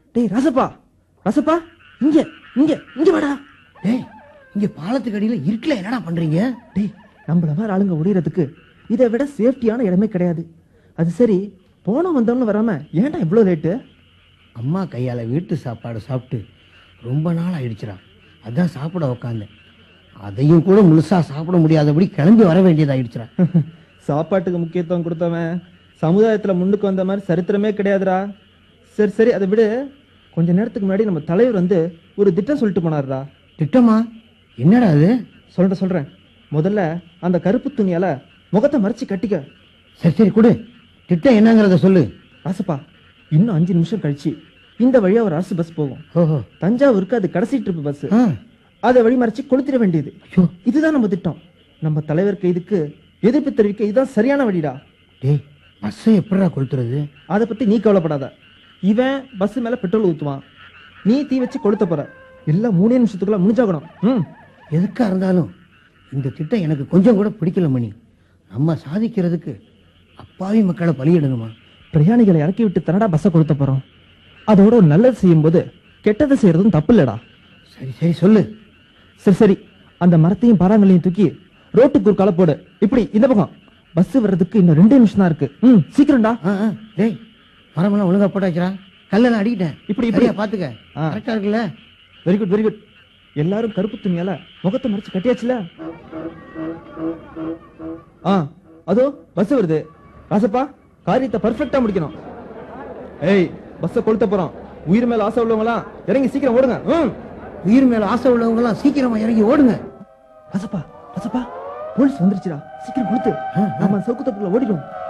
டேய் ராசப்பா ராசப்பா இங்க இங்க இங்க வாடா டேய் இங்க பாலத்துக்கு அடியில இருட்டுல என்னடா பண்றீங்க டேய் நம்மள மாதிரி ஆளுங்க ஒளியறதுக்கு இதை விட சேஃப்டியான இடமே கிடையாது அது சரி போன வந்தவங்க வராம ஏன்டா இவ்வளோ லேட்டு அம்மா கையால வீட்டு சாப்பாடு சாப்பிட்டு ரொம்ப நாள் ஆயிடுச்சுடா அதான் சாப்பிட உக்காந்தேன் அதையும் கூட முழுசா சாப்பிட முடியாதபடி கிளம்பி வர வேண்டியதாயிடுச்சுடா சாப்பாட்டுக்கு முக்கியத்துவம் கொடுத்தவன் சமுதாயத்துல முன்னுக்கு வந்த மாதிரி சரித்திரமே கிடையாதுடா சரி சரி அதை விடு கொஞ்ச நேரத்துக்கு முன்னாடி நம்ம தலைவர் வந்து ஒரு திட்டம் சொல்லிட்டு போனாருடா திட்டமா என்னடா அது சொல்றேன் சொல்றேன் முதல்ல அந்த கருப்பு துணியால முகத்தை மறைச்சு கட்டிக்க சரி சரி கொடு திட்டம் என்னங்கிறத சொல்லு ராசப்பா இன்னும் அஞ்சு நிமிஷம் கழிச்சு இந்த வழியா ஒரு அரசு பஸ் போகும் ஓஹோ தஞ்சாவூருக்கு அது கடைசி ட்ரிப் பஸ் ஆ அதை வழி மறைச்சு கொளுத்திட வேண்டியது ஐயோ இதுதான் நம்ம திட்டம் நம்ம தலைவருக்கு இதுக்கு எதிர்ப்பு தெரிவிக்க இதுதான் சரியான வழிடா டேய் பஸ்ஸை எப்படிடா கொளுத்துறது அதை பத்தி நீ கவலைப்படாத இவன் பஸ் மேல பெட்ரோல் ஊத்துவான் நீ தீ வச்சு கொளுத்த போற எல்லாம் மூணே நிமிஷத்துக்குள்ள முடிஞ்சாகணும் ம் எதுக்கா இருந்தாலும் இந்த திட்டம் எனக்கு கொஞ்சம் கூட பிடிக்கல மணி நம்ம சாதிக்கிறதுக்கு அப்பாவி மக்களை பலியிடணுமா பிரயாணிகளை இறக்கி விட்டு தரடா பஸ்ஸை கொளுத்த போறோம் அதோட ஒரு நல்லது செய்யும்போது கெட்டது செய்யறதும் தப்பு இல்லடா சரி சரி சொல்லு சரி சரி அந்த மரத்தையும் பாறாங்களையும் தூக்கி ரோட்டுக்கு ஒரு களை போடு இப்படி இந்த பக்கம் பஸ் வர்றதுக்கு இன்னும் ரெண்டு நிமிஷம் தான் இருக்கு ம் சீக்கிரம்டா ஆ ஆ டேய் மரமெல்லாம் ஒழுங்கா போட்டாச்சுரா கல்லெல்லாம் அடிக்கிட்டேன் இப்படி, இப்படி. சரியா பாத்துக்க ஆ. கரெக்டா இருக்குல்ல வெரி குட் வெரி குட் எல்லாரும் கருப்பு துணியால முகத்தை மறைச்சு கட்டியாச்சுல ஆ அதோ பஸ் வருது ராசப்பா காரியத்தை பர்ஃபெக்ட்டா முடிக்கணும் ஏய் பஸ்ஸை கொளுத்த போறோம் உயிர் மேல ஆசை உள்ளவங்களாம் இறங்கி சீக்கிரம் ஓடுங்க ம் உயிர் மேல ஆசை உள்ளவங்க எல்லாம் சீக்கிரமா இறங்கி ஓடுங்க ராசப்பா ராசப்பா போலீஸ் வந்துருச்சுடா சீக்கிரம் கொடுத்து நாம சவுக்கு தப்புல ஓடிடும்